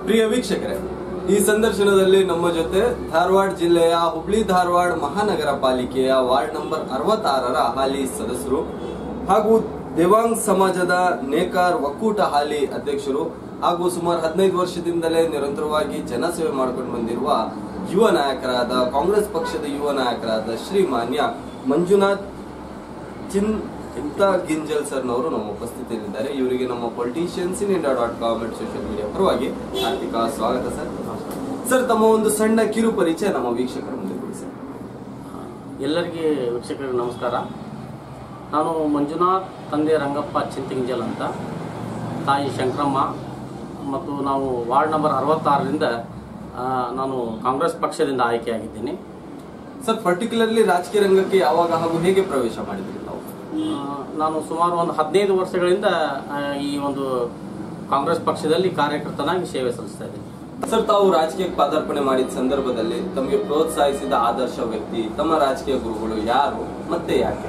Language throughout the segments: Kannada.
ಪ್ರಿಯ ವೀಕ್ಷಕರೇ ಈ ಸಂದರ್ಶನದಲ್ಲಿ ನಮ್ಮ ಜೊತೆ ಧಾರವಾಡ ಜಿಲ್ಲೆಯ ಹುಬ್ಳಿ ಧಾರವಾಡ ಮಹಾನಗರ ಪಾಲಿಕೆಯ ವಾರ್ಡ್ ನಂಬರ್ ಅರವತ್ತಾರರ ಹಾಲಿ ಸದಸ್ಯರು ಹಾಗೂ ದೇವಾಂಗ್ ಸಮಾಜದ ನೇಕಾರ್ ಒಕ್ಕೂಟ ಹಾಲಿ ಅಧ್ಯಕ್ಷರು ಹಾಗೂ ಸುಮಾರು ಹದಿನೈದು ವರ್ಷದಿಂದಲೇ ನಿರಂತರವಾಗಿ ಜನಸೇವೆ ಮಾಡಿಕೊಂಡು ಬಂದಿರುವ ಯುವ ನಾಯಕರಾದ ಕಾಂಗ್ರೆಸ್ ಪಕ್ಷದ ಯುವ ನಾಯಕರಾದ ಶ್ರೀಮಾನ್ಯ ಮಂಜುನಾಥ್ ಚಿನ್ ಇಂತ ಗಿಂಜಲ್ ಸರ್ನವರು ನಮ್ಮ ಉಪಸ್ಥಿತಿಯಲ್ಲಿದ್ದಾರೆ ಇವರಿಗೆ ನಮ್ಮ politicians in India dot com and social media ಪರವಾಗಿ ಹಾರ್ದಿಕ ಸ್ವಾಗತ ಸರ್ ಸರ್ ತಮ್ಮ ಒಂದು ಸಣ್ಣ ಕಿರು ಪರಿಚಯ ನಮ್ಮ ವೀಕ್ಷಕರ ಮುಂದೆ ಕೊಡಿ ಸರ್ ಎಲ್ಲರಿಗೆ ವೀಕ್ಷಕರಿಗೆ ನಮಸ್ಕಾರ ನಾನು ಮಂಜುನಾಥ್ ತಂದೆ ರಂಗಪ್ಪ ಚಿಂತಿಂಜಲ್ ಅಂತ ತಾಯಿ ಶಂಕರಮ್ಮ ಮತ್ತು ನಾವು ವಾರ್ಡ್ ನಂಬರ್ ಅರವತ್ತಾರರಿಂದ ಆ, ನಾನು ಕಾಂಗ್ರೆಸ್ ಪಕ್ಷದಿಂದ ಆಯ್ಕೆಯಾಗಿದ್ದೀನಿ ಸರ್ ಪರ್ಟಿಕ್ಯುಲರ್ಲಿ ರಾಜಕೀಯ ರಂಗಕ್ಕೆ ಯಾವಾಗ ಹಾಗೂ ಹೇಗೆ ಪ್ರವೇಶ ಮಾಡಿದ್ರಿ ತಾವು ಆ, ನಾನು ಸುಮಾರು ಒಂದು ಹದಿನೈದು ವರ್ಷಗಳಿಂದ ಆ, ಈ ಒಂದು ಕಾಂಗ್ರೆಸ್ ಪಕ್ಷದಲ್ಲಿ ಕಾರ್ಯಕರ್ತನಾಗಿ ಸೇವೆ ಸಲ್ಲಿಸ್ತಾ ಇದ್ದೀನಿ ಸರ್ ತಾವು ರಾಜಕೀಯಕ್ಕೆ ಪಾದಾರ್ಪಣೆ ಮಾಡಿದ ಸಂದರ್ಭದಲ್ಲಿ ತಮಗೆ ಪ್ರೋತ್ಸಾಹಿಸಿದ ಆದರ್ಶ ವ್ಯಕ್ತಿ ತಮ್ಮ ರಾಜಕೀಯ ಗುರುಗಳು ಯಾರು ಮತ್ತೆ ಯಾಕೆ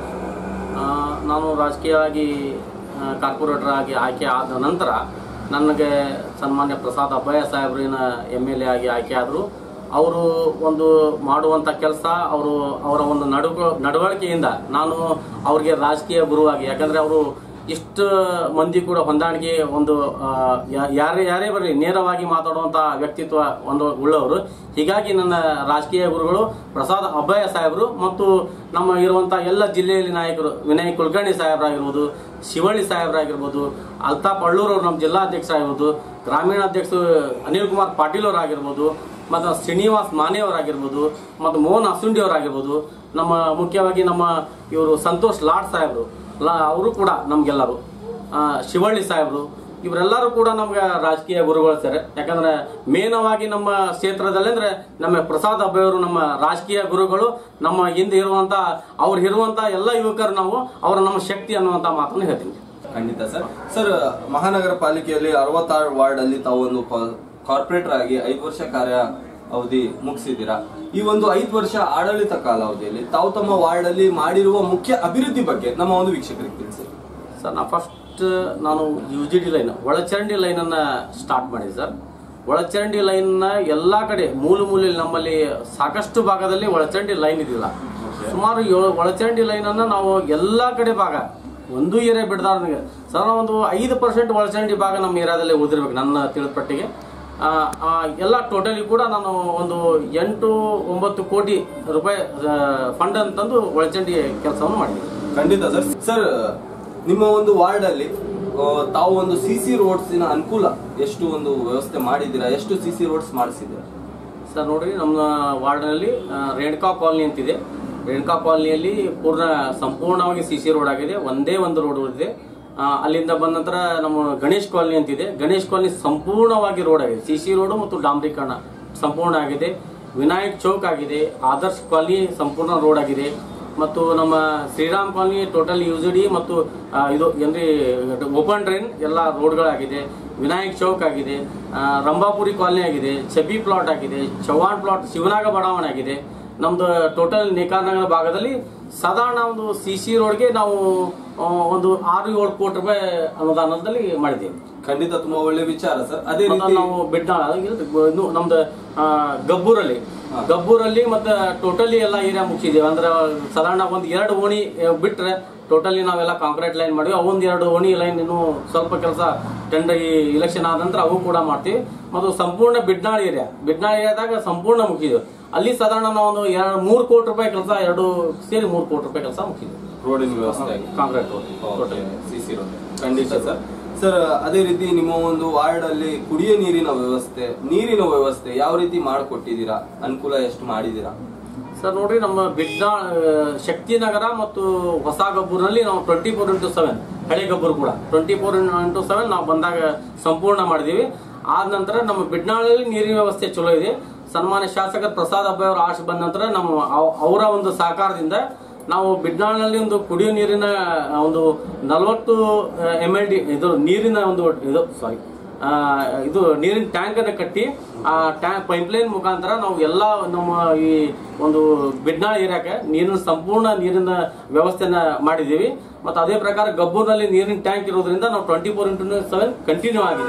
ಆ, ನಾನು ರಾಜಕೀಯವಾಗಿ ಆ, ಕಾರ್ಪೊರೇಟರ್ ಆಗಿ ಆಯ್ಕೆ ಆದ ನಂತರ ನನಗೆ ಸನ್ಮಾನ್ಯ ಪ್ರಸಾದ್ ಅಬ್ಬಯ್ಯ ಸಾಹೇಬ್ರಿನ ಎಮ್ ಎಲ್ ಎ ಆಗಿ ಆಯ್ಕೆ ಆದರು ಅವರು ಒಂದು ಮಾಡುವಂಥ ಕೆಲಸ ಅವರು ಅವರ ಒಂದು ನಡು ನಡವಳಿಕೆಯಿಂದ ನಾನು ಅವ್ರಿಗೆ ರಾಜಕೀಯ ಗುರುವಾಗಿ ಯಾಕಂದರೆ ಅವರು ಇಷ್ಟು ಮಂದಿ ಕೂಡ ಹೊಂದಾಣಿಕೆ ಒಂದು ಆ, ಯಾ- ಯಾರೇ ಯಾರೇ ಬರಲಿ ನೇರವಾಗಿ ಮಾತಾಡುವಂಥ ವ್ಯಕ್ತಿತ್ವ ಒಂದು ಉಳ್ಳವರು ಹೀಗಾಗಿ ನನ್ನ ರಾಜಕೀಯ ಗುರುಗಳು ಪ್ರಸಾದ್ ಅಭಯ ಸಾಹೇಬರು ಮತ್ತು ನಮ್ಮ ಇರುವಂಥ ಎಲ್ಲ ಜಿಲ್ಲೆಯಲ್ಲಿ ನಾಯಕರು ವಿನಯ್ ಕುಲಕರ್ಣಿ ಸಾಹೇಬರಾಗಿರ್ಬೋದು ಶಿವಳ್ಳಿ ಸಾಹೇಬರಾಗಿರ್ಬೋದು ಅಲ್ತಾಫ್ ಅಳ್ಳೂರ್ ಅವರು ನಮ್ಮ ಜಿಲ್ಲಾಧ್ಯಕ್ಷರಾಗಿರ್ಬೋದು ಗ್ರಾಮೀಣ ಅಧ್ಯಕ್ಷರು ಅನಿಲ್ ಕುಮಾರ್ ಪಾಟೀಲ್ ಅವರಾಗಿರ್ಬೋದು ಮತ್ತು ಶ್ರೀನಿವಾಸ್ ಮಾನೆ ಅವರಾಗಿರ್ಬೋದು ಮತ್ತು ಮೋಹನ್ ಅಸುಂಡಿ ಅವರಾಗಿರ್ಬೋದು ನಮ್ಮ ಮುಖ್ಯವಾಗಿ ನಮ್ಮ ಇವರು ಸಂತೋಷ್ ಲಾಡ್ ಸಾಹೇಬರು ಲಾ ಅವರು ಕೂಡ ನಮ್ಗೆಲ್ಲರು ಆ, ಶಿವಳ್ಳಿ ಸಾಹೇಬರು ಇವರೆಲ್ಲರೂ ಕೂಡ ನಮ್ಗೆ ರಾಜಕೀಯ ಗುರುಗಳು ಸರ್ ಯಾಕಂದ್ರೆ ಮೇನವಾಗಿ ನಮ್ಮ ಕ್ಷೇತ್ರದಲ್ಲಿ ಅಂದ್ರೆ ನಮ್ಮ ಪ್ರಸಾದ್ ಅಬ್ಬೆಯವರು ನಮ್ಮ ರಾಜಕೀಯ ಗುರುಗಳು ನಮ್ಮ ಹಿಂದೆ ಇರುವಂತ ಅವ್ರು ಇರುವಂತ ಎಲ್ಲ ಯುವಕರು ನಾವು ಅವರ ನಮ್ಮ ಶಕ್ತಿ ಅನ್ನುವಂತ ಮಾತನ್ನು ಹೇಳ್ತೀನಿ ಖಂಡಿತ ಸರ್ ಸರ್ ಮಹಾನಗರ ಪಾಲಿಕೆಯಲ್ಲಿ ಅರವತ್ತಾರು ವಾರ್ಡ್ ಅಲ್ಲಿ ತಾವು ಒಂದು ಕಾರ್ಪೊರೇಟರ್ ಆಗಿ ಐದು ವರ್ಷ ಕಾರ್ಯ ಅವಧಿ ಮುಗಿಸಿದ್ದೀರಾ ಈ ಒಂದು ಐದು ವರ್ಷ ಆಡಳಿತ ಕಾಲಾವಧಿಯಲ್ಲಿ ತಾವು ತಮ್ಮ ವಾರ್ಡ್ ಅಲ್ಲಿ ಮಾಡಿರುವ ಮುಖ್ಯ ಅಭಿವೃದ್ಧಿ ಬಗ್ಗೆ ನಮ್ಮ ಒಂದು ವೀಕ್ಷಕರಿಗೆ ತಿಳಿಸಿ ಸರ್ ನಾ ಫಸ್ಟ್ ನಾನು ಯು ಜಿ ಡಿ ಲೈನ್ ಒಳಚರಂಡಿ ಲೈನನ್ನು ಸ್ಟಾರ್ಟ್ ಮಾಡಿದೆ ಸರ್ ಒಳಚರಂಡಿ ಲೈನ್ನ ಎಲ್ಲ ಕಡೆ ಮೂಲೆ ಮೂಲೆಯಲ್ಲಿ ನಮ್ಮಲ್ಲಿ ಸಾಕಷ್ಟು ಭಾಗದಲ್ಲಿ ಒಳಚರಂಡಿ ಲೈನ್ ಇದಿಲ್ಲ ಸುಮಾರು ಏಳು ಒಳಚರಂಡಿ ಲೈನನ್ನು ನಾವು ಎಲ್ಲ ಕಡೆ ಭಾಗ ಒಂದು ಏರಿಯಾ ಬಿಡ್ದಾರ್ನಿಗೆ ಸರ್ ನಾವು ಒಂದು ಐದು ಪರ್ಸೆಂಟ್ ಒಳಚರಂಡಿ ಭಾಗ ನಮ್ಮ ಏರಿಯಾದಲ್ಲಿ ಉಳಿದಿರ್ಬೇಕು ನನ್ನ ತಿಳಿದ್ಪಟ್ಟಿಗೆ ಆ, ಆ, ಎಲ್ಲ ಟೋಟಲಿ ಕೂಡ ನಾನು ಒಂದು ಎಂಟು ಒಂಬತ್ತು ಕೋಟಿ ರೂಪಾಯಿ ಫಂಡ್ ಅಂತಂದು ಒಳಚರಂಡಿ ಕೆಲಸವನ್ನು ಮಾಡಿದ್ದೀನಿ ಖಂಡಿತ ಸರ್ ಸರ್ ನಿಮ್ಮ ಒಂದು ವಾರ್ಡ್ ಅಲ್ಲಿ ಆ, ತಾವು ಒಂದು ಸಿ ಸಿ ರೋಡ್ಸಿನ ಅನುಕೂಲ ಎಷ್ಟು ಒಂದು ವ್ಯವಸ್ಥೆ ಮಾಡಿದ್ದೀರಾ ಎಷ್ಟು ಸಿ ಸಿ ರೋಡ್ಸ್ ಮಾಡಿಸಿದ್ದೀರಾ ಸರ್ ನೋಡ್ರಿ ನಮ್ಮ ವಾರ್ಡ್ನಲ್ಲಿ ಆ, ರೇಣುಕಾ ಕಾಲನಿ ಅಂತಿದೆ ರೇಣುಕಾ ಕಾಲನಿಯಲ್ಲಿ ಪೂರ್ಣ ಸಂಪೂರ್ಣವಾಗಿ ಸಿ ಸಿ ರೋಡ್ ಆಗಿದೆ ಒಂದೇ ಒಂದು ರೋಡ್ ಇದೆ ಆ, ಅಲ್ಲಿಂದ ಬಂದ ನಂತರ ನಮ್ಮ ಗಣೇಶ್ ಕಾಲನಿ ಅಂತಿದೆ ಗಣೇಶ್ ಕಾಲನಿ ಸಂಪೂರ್ಣವಾಗಿ ರೋಡ್ ಆಗಿದೆ ಸಿ ಸಿ ರೋಡ್ ಮತ್ತು ಡಾಂಬ್ರೀಕರಣ ಸಂಪೂರ್ಣ ಆಗಿದೆ ವಿನಾಯಕ್ ಚೌಕ್ ಆಗಿದೆ ಆದರ್ಶ್ ಕಾಲನಿ ಸಂಪೂರ್ಣ ರೋಡ್ ಆಗಿದೆ ಮತ್ತು ನಮ್ಮ ಶ್ರೀರಾಮ್ ಕಾಲನಿ ಟೋಟಲ್ ಡಿ ಮತ್ತು ಆ, ಇದು ಏನ್ರಿ ಓಪನ್ ಡ್ರೈನ್ ಎಲ್ಲ ರೋಡ್ಗಳಾಗಿದೆ ವಿನಾಯಕ್ ಚೌಕ್ ಆಗಿದೆ ಆ, ರಂಭಾಪುರಿ ಕಾಲನಿ ಆಗಿದೆ ಚಬಿ ಪ್ಲಾಟ್ ಆಗಿದೆ ಚವ್ಹಾಣ್ ಪ್ಲಾಟ್ ಶಿವನಾಗ ಬಡಾವಣೆ ಆಗಿದೆ ನಮ್ದು ಟೋಟಲ್ ನೇಕಾರನಗರ ಭಾಗದಲ್ಲಿ ಸಾಧಾರಣ ಒಂದು ಸಿ ಸಿ ರೋಡ್ಗೆ ನಾವು ಆ, ಒಂದು ಆರು ಏಳು ಕೋಟಿ ರೂಪಾಯಿ ಅನುದಾನದಲ್ಲಿ ಮಾಡಿದ್ದೇವೆ ಖಂಡಿತ ತುಂಬಾ ಒಳ್ಳೆ ವಿಚಾರ ಸರ್ ಅದೇ ಮತ್ತು ರೀತಿ ನಾವು ಬಿಡ್ನಾಳ ಇನ್ನು ನಮ್ದು ಆ, ಗಬ್ಬೂರಲ್ಲಿ ಗಬ್ಬೂರಲ್ಲಿ ಮತ್ತೆ ಟೋಟಲಿ ಎಲ್ಲ ಏರಿಯಾ ಮುಗಿಸಿದ್ದೇವೆ ಅಂದ್ರೆ ಸಾಧಾರಣ ಒಂದು ಎರಡು ಓಣಿ ಆ, ಬಿಟ್ರೆ ಟೋಟಲಿ ನಾವೆಲ್ಲ ಕಾಂಕ್ರೀಟ್ ಲೈನ್ ಮಾಡಿವಿ ಅವೊಂದು ಎರಡು ಓಣಿ ಲೈನ್ ಇನ್ನು ಸ್ವಲ್ಪ ಕೆಲಸ ಟೆಂಡರ್ ಇಲೆಕ್ಷನ್ ಆದ ನಂತರ ಅವು ಕೂಡ ಮಾಡ್ತೀವಿ ಮತ್ತು ಸಂಪೂರ್ಣ ಬಿಡ್ನಾಳ್ ಏರಿಯಾ ಬಿಡ್ನಾಳ್ ಏರಿಯಾದಾಗ ಸಂಪೂರ್ಣ ಮುಗಿಸಿದ್ವಿ ಅಲ್ಲಿ ಸಾಧಾರಣ ನಾವು ಒಂದು ಎರಡು ಮೂರು ಕೋಟಿ ರೂಪಾಯಿ ಕೆಲಸ ಎರಡು ಸೇರಿ ಮೂರು ಕೋಟಿ ರೂಪಾಯಿ ಕೆಲಸ ಮುಗಿಸಿದ್ವಿ ರೋಡಿನ ವ್ಯವಸ್ಥೆ ಆಗಿದೆ concrete road totally CC road ಖಂಡಿತ ಸರ್ ಸರ್ ಅದೇ ರೀತಿ ನಿಮ್ಮ ಒಂದು ವಾರ್ಡ್ ಅಲ್ಲಿ ಕುಡಿಯೋ ನೀರಿನ ವ್ಯವಸ್ಥೆ ನೀರಿನ ವ್ಯವಸ್ಥೆ ಯಾವ ರೀತಿ ಮಾಡಿಕೊಟ್ಟಿದ್ದೀರಾ ಅನುಕೂಲ ಎಷ್ಟು ಮಾಡಿದ್ದೀರಾ ಸರ್ ನೋಡ್ರಿ ನಮ್ಮ ಬಿಡ್ನಾ ಶಕ್ತಿನಗರ ಮತ್ತು ಹೊಸ ಗಬ್ಬೂರಿನಲ್ಲಿ ನಾವು ಟ್ವೆಂಟಿ ಫೋರ್ ಇಂಟು ಸೆವೆನ್ ಹಳೆ ಗಬ್ಬೂರು ಕೂಡ ಟ್ವೆಂಟಿ ಫೋರ್ ಇಂಟು ಸೆವೆನ್ ನಾವು ಬಂದಾಗ ಸಂಪೂರ್ಣ ಮಾಡಿದೀವಿ ಆದ ನಂತರ ನಮ್ಮ ಬಿಡ್ನಾಳಲ್ಲಿ ನೀರಿನ ವ್ಯವಸ್ಥೆ ಚಲೋ ಇದೆ ಸನ್ಮಾನ್ಯ ಶಾಸಕ ಪ್ರಸಾದ್ ಅಬ್ಬೆ ಅವರ ಆಶೆ ಬಂದ ನಂತರ ನಮ್ಮ ಅವ್- ಅವರ ಒಂದು ಸಹಕಾರದಿಂದ ನಾವು ಬಿಡ್ನಾಳ್ನಲ್ಲಿ ಒಂದು ಕುಡಿಯೋ ನೀರಿನ ಒಂದು ನಲವತ್ತು ಎಮ್ ಎಲ್ ಡಿ ಇದು ನೀರಿನ ಒಂದು ಇದು ಸಾರಿ ಆ, ಇದು ನೀರಿನ ಟ್ಯಾಂಕ್ ಅನ್ನ ಕಟ್ಟಿ ಆ ಟ್ಯಾಂಕ್ ಪೈಪ್ಲೈನ್ ಮುಖಾಂತರ ನಾವು ಎಲ್ಲ ನಮ್ಮ ಈ ಒಂದು ಬಿಡ್ನಾಳ್ ಏರಿಯಾಕ್ಕೆ ನೀರಿನ ಸಂಪೂರ್ಣ ನೀರಿನ ವ್ಯವಸ್ಥೆನ ಮಾಡಿದ್ದೀವಿ ಮತ್ತು ಅದೇ ಪ್ರಕಾರ ಗಬ್ಬೂರ್ನಲ್ಲಿ ನೀರಿನ ಟ್ಯಾಂಕ್ ಇರೋದ್ರಿಂದ ನಾವು twenty four into seven continue ಆಗಿದೆ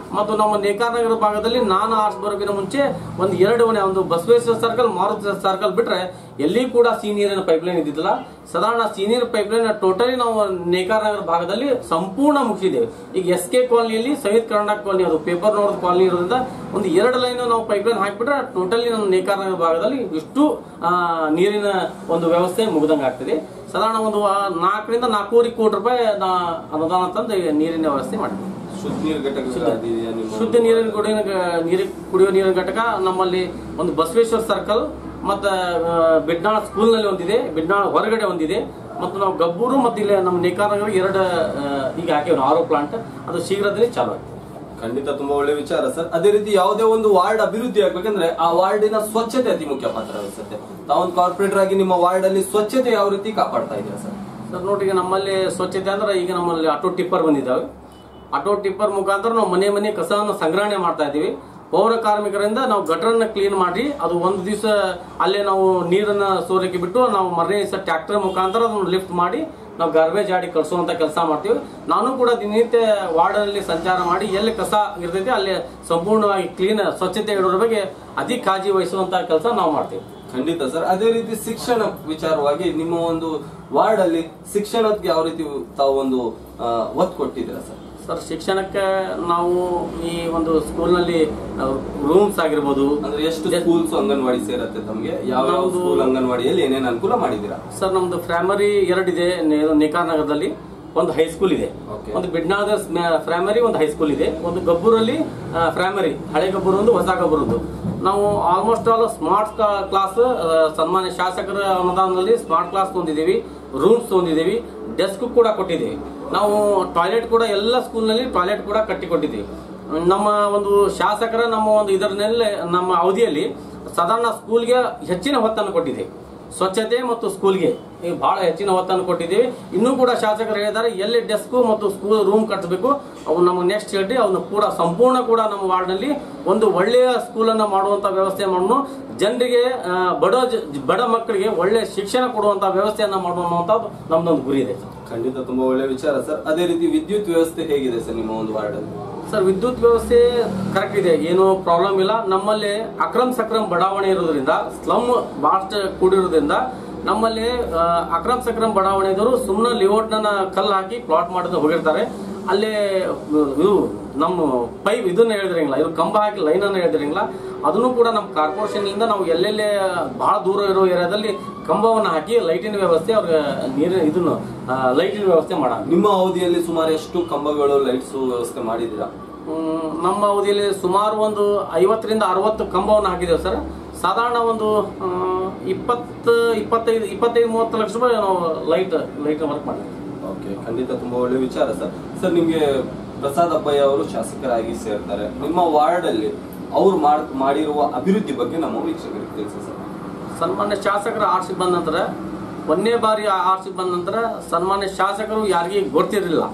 ಮತ್ತು ನಮ್ಮ ನೇಕಾರನಗರ ಭಾಗದಲ್ಲಿ ನಾನು ಆರ್ಸ್ ಬರೋಕಿನ ಮುಂಚೆ ಒಂದು ಎರಡು ಮನೆ ಒಂದು ಬಸವೇಶ್ವರ ಸರ್ಕಲ್ ಮಾರುತಿ ಸರ್ಕಲ್ ಬಿಟ್ರೆ ಎಲ್ಲಿ ಕೂಡ ಸಿ ನೀರಿನ ಪೈಪ್ಲೈನ್ ಇದ್ದಿದ್ದಿಲ್ಲ ಸಾಧಾರಣ ಸಿ ನೀರು ಪೈಪ್ಲೈನ್ ಟೋಟಲಿ ನಾವು ನೇಕಾರನಗರ ಭಾಗದಲ್ಲಿ ಸಂಪೂರ್ಣ ಮುಗಿಸಿದ್ದೇವೆ ಈಗ ಎಸ್ ಕೆ ಕಾಲನಿಯಲ್ಲಿ ಸಂಯುಕ್ತ ಕರ್ನಾಟಕ ಕಾಲನಿ ಅದು ಪೇಪರ್ ನೋಡೋದು ಕಾಲನಿ ಇರೋದ್ರಿಂದ ಒಂದು ಎರಡು ಲೈನ್ ನಾವು ಪೈಪ್ಲೈನ್ ಹಾಕಿಬಿಟ್ರೆ ಟೋಟಲಿ ನಮ್ಮ ನೇಕಾರನಗರ ಭಾಗದಲ್ಲಿ ಇಷ್ಟು ಆ, ನೀರಿನ ಒಂದು ವ್ಯವಸ್ಥೆ ಮುಗ್ದಂಗೆ ಆಗ್ತದೆ ಸಾಧಾರಣ ಒಂದು ಆ, ನಾಲ್ಕರಿಂದ ನಾಲ್ಕೂವರೆ ಕೋಟಿ ರೂಪಾಯಿ ನಾ- ಅನುದಾನ ತಂದು ನೀರಿನ ವ್ಯವಸ್ಥೆ ಮಾಡಿದ್ವಿ ಶುದ್ಧ ನೀರು ಘಟಕ ಇದೆಯಾ ನಿಮ್ಮ ಶುದ್ಧ ನೀರಿನ ಕುಡಿಯ ನೀರು ಕುಡಿಯುವ ನೀರಿನ ಘಟಕ ನಮ್ಮಲ್ಲಿ ಒಂದು ಬಸವೇಶ್ವರ ಸರ್ಕಲ್ ಮತ್ತೆ ಆ, ಬಿಡ್ನಾಳ್ ಸ್ಕೂಲ್ ನಲ್ಲಿ ಒಂದಿದೆ ಬಿಡ್ನಾಳ್ ಹೊರಗಡೆ ಒಂದಿದೆ ಮತ್ತು ನಾವು ಗಬ್ಬೂರು ಮತ್ತು ಇಲ್ಲಿ ನಮ್ಮ ನೇಕಾರನಗರ ಎರಡು ಆ, ಈಗ ಹಾಕಿವಿ ಆರೋ ಪ್ಲಾಂಟ್ ಅದು ಶೀಘ್ರದಲ್ಲಿ ಚಾಲು ಆಗ್ತದೆ ಖಂಡಿತ ತುಂಬಾ ಒಳ್ಳೆ ವಿಚಾರ ಸರ್ ಅದೇ ರೀತಿ ಯಾವುದೇ ಒಂದು ವಾರ್ಡ್ ಅಭಿವೃದ್ಧಿ ಆಗ್ಬೇಕಂದ್ರೆ ಆ ವಾರ್ಡಿನ ಸ್ವಚ್ಛತೆ ಅತಿ ಮುಖ್ಯ ಪಾತ್ರ ವಹಿಸುತ್ತೆ ತಾವೊಂದು ಕಾರ್ಪೊರೇಟರ್ ಆಗಿ ನಿಮ್ಮ ವಾರ್ಡ್ ಅಲ್ಲಿ ಸ್ವಚ್ಛತೆ ಯಾವ ರೀತಿ ಕಾಪಾಡ್ತಾ ಇದ್ದೀರಾ ಸರ್ ಸರ್ ನೋಡಿ ಈಗ ನಮ್ಮಲ್ಲಿ ಸ್ವಚ್ಛತೆ ಅಂದ್ರೆ ಈಗ ನಮ್ಮಲ್ಲಿ ಆಟೋ ಟಿಪ್ಪರ್ ಬಂದಿದ್ದಾವೆ ಆಟೋ ಟಿಪ್ಪರ್ ಮುಖಾಂತರ ನಾವು ಮನೆ ಮನೆ ಕಸವನ್ನು ಸಂಗ್ರಹಣೆ ಮಾಡ್ತಾ ಇದ್ದೀವಿ ಪೌರ ಕಾರ್ಮಿಕರಿಂದ ನಾವು ಗಟರನ್ನ ಕ್ಲೀನ್ ಮಾಡಿ ಅದು ಒಂದು ದಿವಸ ಅಲ್ಲೇ ನಾವು ನೀರನ್ನ ಸೋರಕ್ಕೆ ಬಿಟ್ಟು ನಾವು ಮರನೇ ದಿವಸ ಟ್ರ್ಯಾಕ್ಟರ್ ಮುಖಾಂತರ ಅದನ್ನು ಲಿಫ್ಟ್ ಮಾಡಿ ನಾವು ಗಾರ್ಬೇಜ್ ಆಡಿ ಕಳಿಸುವಂತ ಕೆಲಸ ಮಾಡ್ತೀವಿ ನಾನು ಕೂಡ ದಿನನಿತ್ಯ ವಾರ್ಡಲ್ಲಿ ಸಂಚಾರ ಮಾಡಿ ಎಲ್ಲಿ ಕಸ ಇರ್ತೈತೆ ಅಲ್ಲಿ ಸಂಪೂರ್ಣವಾಗಿ ಕ್ಲೀನ್ ಸ್ವಚ್ಛತೆ ಇಡೋದ್ರ ಬಗ್ಗೆ ಅತಿ ಕಾಳಜಿ ವಹಿಸುವಂತ ಕೆಲಸ ನಾವು ಮಾಡ್ತೀವಿ ಖಂಡಿತ ಸರ್ ಅದೇ ರೀತಿ ಶಿಕ್ಷಣ ವಿಚಾರವಾಗಿ ನಿಮ್ಮ ಒಂದು ವಾರ್ಡ್ ಅಲ್ಲಿ ಶಿಕ್ಷಣಕ್ಕೆ ಯಾವ ರೀತಿ ತಾವು ಒಂದು ಆ, ಒತ್ತು ಕೊಟ್ಟಿದ್ದೀರಾ ಸರ್ ಸರ್ ಶಿಕ್ಷಣಕ್ಕೆ ನಾವು ಈ ಒಂದು ಸ್ಕೂಲ್ನಲ್ಲಿ ರೂಮ್ಸ್ ಆಗಿರ್ಬೋದು ಅಂದ್ರೆ ಎಷ್ಟು ಸ್ಕೂಲ್ಸ್ ಅಂಗನವಾಡಿ ಸೇರತ್ತೆ ತಮ್ಗೆ ಯಾವ ಯಾವ ನಮ್ದು- ಸ್ಕೂಲ್ ಅಂಗನವಾಡಿಯಲ್ಲಿ ಏನೇನು ಅನುಕೂಲ ಮಾಡಿದ್ದೀರಾ ಸರ್ ನಮ್ದು ಪ್ರೈಮರಿ ಎರಡಿದೆ ನೇಕಾರ್ ನಗರದಲ್ಲಿ ಒಂದು ಹೈಸ್ಕೂಲ್ ಇದೆ Okay. ಒಂದು ಬಿಡ್ನಾದ ಪ್ರೈಮರಿ ಒಂದು ಹೈಸ್ಕೂಲ್ ಇದೆ ಒಂದು ಗಬ್ಬೂರಲ್ಲಿ ಪ್ರೈಮರಿ ಹಳೆ ಗಬ್ಬೂರು ಒಂದು ಹೊಸ ಗಬ್ಬೂರು ಒಂದು ನಾವು ಆಲ್ಮೋಸ್ಟ್ ಆಲ್ ಸ್ಮಾರ್ಟ್ ಕ್ಲಾಸ್ ಸನ್ಮಾನ್ಯ ಶಾಸಕರ ಅನುದಾನದಲ್ಲಿ ಸ್ಮಾರ್ಟ್ ಕ್ಲಾಸ್ ಹೊಂದಿದ್ದೀವಿ ರೂಮ್ಸ್ ಹೊಂದಿದ್ದೀವಿ ಡೆಸ್ಕ್ ಕೂಡ ಕೊಟ್ಟಿದ್ದೀವಿ ನಾವು ಟಾಯ್ಲೆಟ್ ಕೂಡ ಎಲ್ಲ ಸ್ಕೂಲ್ನಲ್ಲಿ ಟಾಯ್ಲೆಟ್ ಕೂಡ ಕಟ್ಟಿಕೊಟ್ಟಿದ್ದೀವಿ ನಮ್ಮ ಒಂದು ಶಾಸಕರ ನಮ್ಮ ಒಂದು ಇದರಲ್ಲಿ ನಮ್ಮ ಅವಧಿಯಲ್ಲಿ ಸಾಧಾರಣ ಸ್ಕೂಲ್ಗೆ ಹೆಚ್ಚಿನ ಹೊತ್ತನ್ನು ಕೊಟ್ಟಿದ್ದೀವಿ ಸ್ವಚ್ಛತೆ ಮತ್ತು ಸ್ಕೂಲ್ಗೆ ಈಗ ಬಹಳ ಹೆಚ್ಚಿನ ಒತ್ತನ್ನು ಕೊಟ್ಟಿದ್ದೀವಿ ಇನ್ನೂ ಕೂಡ ಶಾಸಕರು ಹೇಳಿದ್ದಾರೆ ಎಲ್ಲಿ ಡೆಸ್ಕ್ ಮತ್ತು ಸ್ಕೂಲ್ ರೂಮ್ ಕಟ್ಟಬೇಕು ಅವು ನಮಗೆ ನೆಕ್ಸ್ಟ್ ಹೇಳಿ ಅವನು ಕೂಡ ಸಂಪೂರ್ಣ ಕೂಡ ನಮ್ಮ ವಾರ್ಡ್ನಲ್ಲಿ ಒಂದು ಒಳ್ಳೆಯ ಸ್ಕೂಲನ್ನು ಮಾಡುವಂತ ವ್ಯವಸ್ಥೆ ಮಾಡೋಣ ಜನರಿಗೆ ಆ, ಬಡ ಜ- ಬಡ ಮಕ್ಕಳಿಗೆ ಒಳ್ಳೆಯ ಶಿಕ್ಷಣ ಕೊಡುವಂತ ವ್ಯವಸ್ಥೆಯನ್ನ ಮಾಡುವಂತದ್ದು ನಮ್ದೊಂದು ಗುರಿ ಇದೆ ಖಂಡಿತ ತುಂಬಾ ಒಳ್ಳೆ ವಿಚಾರ ಸರ್ ಅದೇ ರೀತಿ ವಿದ್ಯುತ್ ವ್ಯವಸ್ಥೆ ಹೇಗಿದೆ ಸರ್ ನಿಮ್ಮ ಒಂದು ವಾರ್ಡ್ ಅಲ್ಲಿ ಸರ್ ವಿದ್ಯುತ್ ವ್ಯವಸ್ಥೆ ಕರೆಕ್ಟ್ ಇದೆ ಏನು ಪ್ರಾಬ್ಲಮ್ ಇಲ್ಲ ನಮ್ಮಲ್ಲಿ ಅಕ್ರಮ್ ಸಕ್ರಮ್ ಬಡಾವಣೆ ಇರೋದ್ರಿಂದ ಸ್ಲಮ್ ಬಹಳಷ್ಟು ಕೂಡಿರೋದ್ರಿಂದ ನಮ್ಮಲ್ಲಿ ಆ, ಅಕ್ರಮ್ ಸಕ್ರಮ್ ಬಡಾವಣೆದವರು ಸುಮ್ಮನೆ ಲೇಔಟ್ನ ಕಲ್ಲು ಹಾಕಿ ಪ್ಲಾಟ್ ಮಾಡಿದ ಹೋಗಿರ್ತಾರೆ ಅಲ್ಲಿ ಇದು ನಮ್ಮ ಪೈಪ್ ಇದನ್ನ ಹೇಳಿದ್ರಂಗಿಲ್ಲ ಇದು ಕಂಬ ಹಾಕಿ ಲೈನ್ ಅನ್ನ ಹೇಳಿದ್ರಂಗಿಲ್ಲ ಅದನ್ನು ಕೂಡ ನಮ್ಮ ಕಾರ್ಪೊರೇಷನ್ ಇಂದ ನಾವು ಎಲ್ಲೆಲ್ಲೇ ಬಹಳ ದೂರ ಇರೋ ಏರಿಯಾದಲ್ಲಿ ಕಂಬವನ್ನು ಹಾಕಿ ಲೈಟಿನ ವ್ಯವಸ್ಥೆ ಅವ್ರಿಗೆ ನೀರಿನ ಇದನ್ನು ಲೈಟಿನ ವ್ಯವಸ್ಥೆ ಮಾಡೋಣ ನಿಮ್ಮ ಅವಧಿಯಲ್ಲಿ ಸುಮಾರು ಎಷ್ಟು ಕಂಬಗಳು ಲೈಟ್ಸ್ ವ್ಯವಸ್ಥೆ ಮಾಡಿದ್ದೀರಾ ಹ್ಮ್, ನಮ್ಮ ಅವಧಿಯಲ್ಲಿ ಸುಮಾರು ಒಂದು ಐವತ್ತರಿಂದ ಅರವತ್ತು ಕಂಬವನ್ನು ಹಾಕಿದ್ದೇವೆ ಸರ್ ಸಾಧಾರಣ ಒಂದು ಆ, ಇಪ್ಪತ್ತು ಇಪ್ಪತ್ತೈದು ಇಪ್ಪತ್ತೈದು ಮೂವತ್ತು ಲಕ್ಷ ರೂಪಾಯಿ ನಾವು ಲೈಟ್ ಲೈಟ್ ವರ್ಕ್ ಮಾಡಿದ್ವಿ ಓಕೆ ಖಂಡಿತ ತುಂಬಾ ಒಳ್ಳೆ ವಿಚಾರ ಸರ್ ಸರ್ ನಿಮ್ಗೆ ಪ್ರಸಾದ್ ಅಬ್ಬಯ್ಯ ಅವರು ಶಾಸಕರಾಗಿ ಸೇರ್ತಾರೆ ನಿಮ್ಮ ವಾರ್ಡ್ ಅಲ್ಲಿ ಅವ್ರು ಮಾಡ್- ಮಾಡಿರುವ ಅಭಿವೃದ್ಧಿ ಬಗ್ಗೆ ನಮ್ಮ ವೀಕ್ಷಕರಿಗೆ ತಿಳಿಸಿ ಸರ್ ಸನ್ಮಾನ್ಯ ಶಾಸಕರ ಆರ್ಸಿ ಬಂದ ನಂತರ ಒಂದನೇ ಬಾರಿ ಆರ್ಸಿ ಬಂದ ನಂತರ ಸನ್ಮಾನ್ಯ ಶಾಸಕರು ಯಾರಿಗೆ ಗೊತ್ತಿರಲಿಲ್ಲ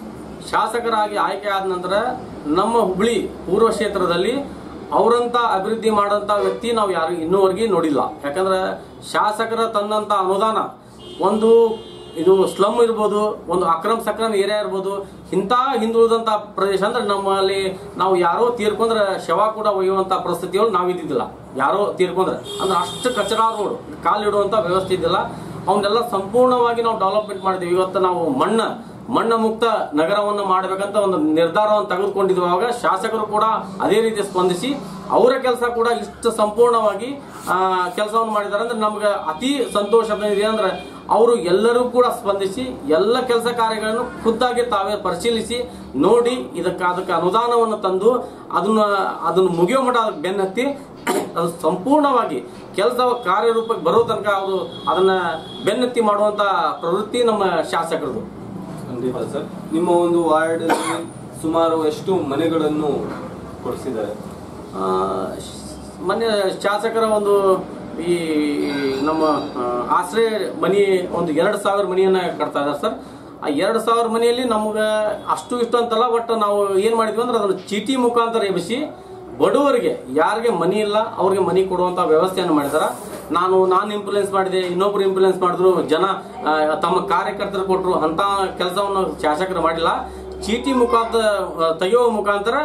ಶಾಸಕರಾಗಿ ಆಯ್ಕೆ ಆದ ನಂತರ ನಮ್ಮ ಹುಬ್ಳಿ ಪೂರ್ವ ಕ್ಷೇತ್ರದಲ್ಲಿ ಅವರಂತ ಅಭಿವೃದ್ಧಿ ಮಾಡಂತ ವ್ಯಕ್ತಿ ನಾವು ಯಾರು ಇನ್ನೂವರೆಗೆ ನೋಡಿಲ್ಲ ಯಾಕಂದ್ರೆ ಶಾಸಕರ ತಂದಂತ ಅನುದಾನ ಒಂದು ಇದು ಸ್ಲಮ್ ಇರ್ಬೋದು ಒಂದು ಅಕ್ರಮ್ ಸಕ್ರಮ್ ಏರಿಯಾ ಇರ್ಬೋದು ಇಂಥ ಹಿಂದುಳಿದಂತ ಪ್ರದೇಶ ಅಂದ್ರೆ ನಮ್ಮಲ್ಲಿ ನಾವು ಯಾರೋ ತೀರ್ಕೊಂಡ್ರೆ ಶವ ಕೂಡ ಒಯ್ಯುವಂತ ಪರಿಸ್ಥಿತಿಯೊಳಗೆ ನಾವು ಇದ್ದಿದ್ದಿಲ್ಲ ಯಾರೋ ತೀರ್ಕೊಂಡ್ರೆ ಅಂದ್ರೆ ಅಷ್ಟು ಕಚಡ ರೋಡ್ ಕಾಲಿಡುವಂತ ವ್ಯವಸ್ಥೆ ಇದ್ದಿಲ್ಲ ಅವನ್ನೆಲ್ಲ ಸಂಪೂರ್ಣವಾಗಿ ನಾವು ಡೆವಲಪ್ಮೆಂಟ್ ಮಾಡಿದ್ವಿ ಇವತ್ತು ನಾವು ಮಣ್ಣ ಮಣ್ಣ ಮುಕ್ತ ನಗರವನ್ನು ಮಾಡಬೇಕಂತ ಒಂದು ನಿರ್ಧಾರವನ್ನು ತೆಗೆದುಕೊಂಡಿರುವಾಗ ಶಾಸಕರು ಕೂಡ ಅದೇ ರೀತಿ ಸ್ಪಂದಿಸಿ ಅವರ ಕೆಲಸ ಕೂಡ ಇಷ್ಟು ಸಂಪೂರ್ಣವಾಗಿ ಕೆಲಸವನ್ನು ಮಾಡಿದ್ದಾರೆ ಅಂದ್ರೆ ನಮ್ಗೆ ಅತಿ ಸಂತೋಷ ಇದೆ ಅಂದ್ರೆ ಅವರು ಎಲ್ಲರೂ ಕೂಡ ಸ್ಪಂದಿಸಿ ಎಲ್ಲ ಕೆಲಸ ಕಾರ್ಯಗಳನ್ನು ಖುದ್ದಾಗಿ ತಾವೇ ಪರಿಶೀಲಿಸಿ ನೋಡಿ ಇದಕ್ಕೆ ಅದಕ್ಕೆ ಅನುದಾನವನ್ನು ತಂದು ಅದನ್ನ ಅದನ್ನು ಮುಗಿಯೋ ಮಟ್ಟ ಅದಕ್ಕೆ ಬೆನ್ನತ್ತಿ ಅದು ಸಂಪೂರ್ಣವಾಗಿ ಕೆಲಸ ಕಾರ್ಯರೂಪಕ್ಕೆ ಬರೋ ತನಕ ಅವರು ಅದನ್ನ ಬೆನ್ನತ್ತಿ ಮಾಡುವಂತ ಪ್ರವೃತ್ತಿ ನಮ್ಮ ಶಾಸಕರದು ಖಂಡಿತ ಸರ್ ನಿಮ್ಮ ಒಂದು ವಾರ್ಡ್ ಅಲ್ಲಿ ಸುಮಾರು ಎಷ್ಟು ಮನೆಗಳನ್ನು ಕೊಡಿಸಿದ್ದಾರೆ ಆ, ಶ- ಮೊನ್ನೆ ಶಾಸಕರ ಒಂದು ಈ ನಮ್ಮ ಆ, ಆಶ್ರಯ ಮನಿ ಒಂದು ಎರಡು ಸಾವಿರ ಮನಿಯನ್ನ ಕಟ್ತಾ ಇದ್ದಾರೆ ಸರ್ ಆ ಎರಡು ಸಾವಿರ ಮನೆಯಲ್ಲಿ ನಮ್ಗೆ ಅಷ್ಟು ಇಷ್ಟು ಅಂತಲ್ಲ ಒಟ್ಟು ನಾವು ಏನ್ ಮಾಡಿದ್ವಿ ಅಂದ್ರೆ ಅದನ್ನು ಚೀಟಿ ಮುಖಾಂತರ ಎಬ್ಬಿಸಿ ಬಡವರಿಗೆ ಯಾರಿಗೆ ಮನಿ ಇಲ್ಲ ಅವ್ರಿಗೆ ಮನಿ ಕೊಡುವಂತ ವ್ಯವಸ್ಥೆಯನ್ನು ಮಾಡಿದಾರ ನಾನು ನಾನು ಇಂಪ್ಲೂಯೆನ್ಸ್ ಮಾಡಿದೆ ಇನ್ನೊಬ್ರು ಇಂಪ್ಲೂಯೆನ್ಸ್ ಮಾಡಿದ್ರು ಜನ ಆ, ತಮ್ಮ ಕಾರ್ಯಕರ್ತರು ಕೊಟ್ಟರು ಅಂತ ಕೆಲಸವನ್ನು ಶಾಸಕರು ಮಾಡಿಲ್ಲ ಚೀಟಿ ಮುಖಾಂತರ ಆ, ತೆಗೆಯುವ ಮುಖಾಂತರ